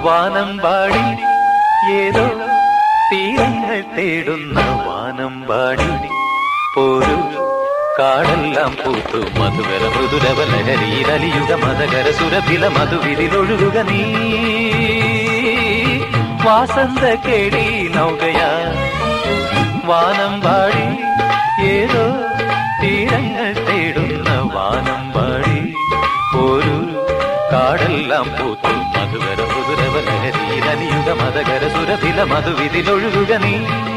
വാനമ്പാടി ഏതോ തീരങ്ങൾ തേടുന്ന വാനമ്പാടി പോരു കാടെല്ലാം പൂത്തു മധുകര മൃദുരവ ലഹരിയിലലിയുക മതകര സുരഭില മധുവിരിലൊഴുകുക നീ വാസന്ത കേടി നൗകയാ വാനമ്പാടി ഏതോ തീരങ്ങൾ തേടുന്ന വാനമ്പാടി ഒരു കാടെല്ലാം പൂത്തു മധുകര മധുരവ ലഹരിയിലലിയുക മതകര സുരഭില മധുവിതിലൊഴുകുക നീ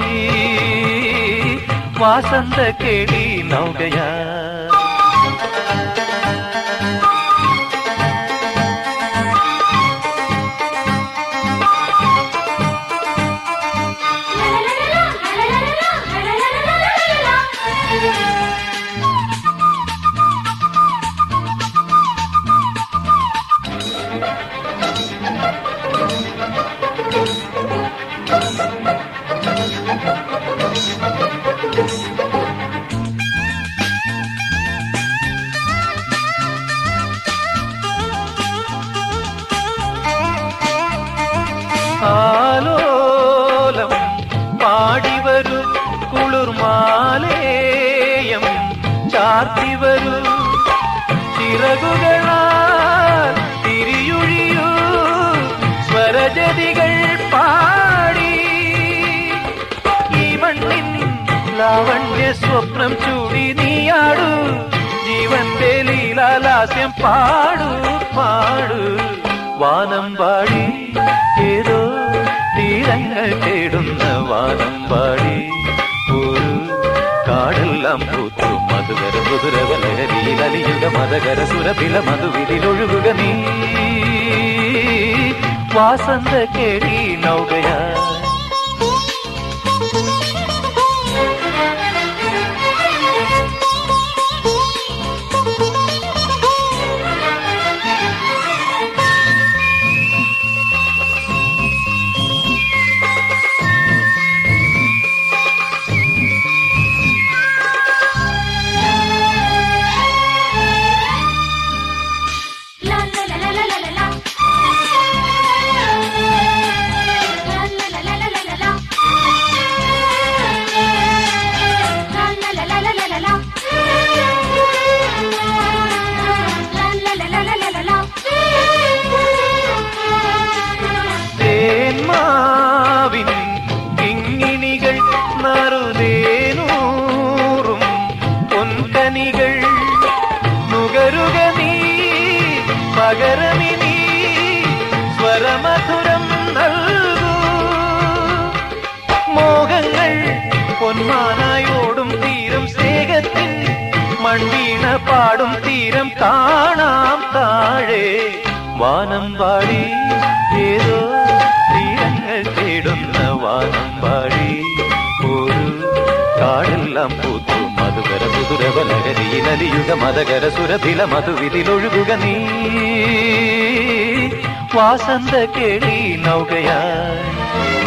വാസന്ത കേടി നൗകയാ ആലോലം പാടിവരു കുളിർമാലേയം ചാർത്തിവരു ചിറകുകളാൽ തിരിയൊഴിയൂ സ്വരജതികൾ പാടി ഈ മണ്ണിൻ ലാവണ്യ സ്വപ്നം ചൂടി നീയാടു ജീവന്റെ ലീലാലാസ്യം പാടു പാടു വാനം പാടി ഏതോ തീരങ്ങൾ തേടുന്ന വാനം പാടി ഒരു കാടെല്ലാം പൂത്തു മധുകര മധുരവ ലഹരിയിലലിയുക മതകര സുരഭില മധുവിലൊഴുകുക നീ വാസന്ത കേടി നൗകയാ തേന്മാവിൻ കിങ്ങിണികൾ നറുതേനൂറും പൊൻകനികൾ നുകരുക നീ പകരമിനി സ്വരമധുരം നൽകൂ മോഹങ്ങൾ പൊന്മാനായി ഓടും തീരം സ്നേഹത്തിൻ മൺവീണ പാടും തീരം കാണാം താഴെ വാനം പാടി ഏതോ തീരങ്ങൾ തേടുന്ന വാനം പാടി ഒരു കാടെല്ലാം പൂത്തു മധുകര മധുരവ ലഹരിയിലലിയുക മതകര സുരഭില മധുവിതിലൊഴുകുക നീ വാസന്ത കേളി നൗകയായി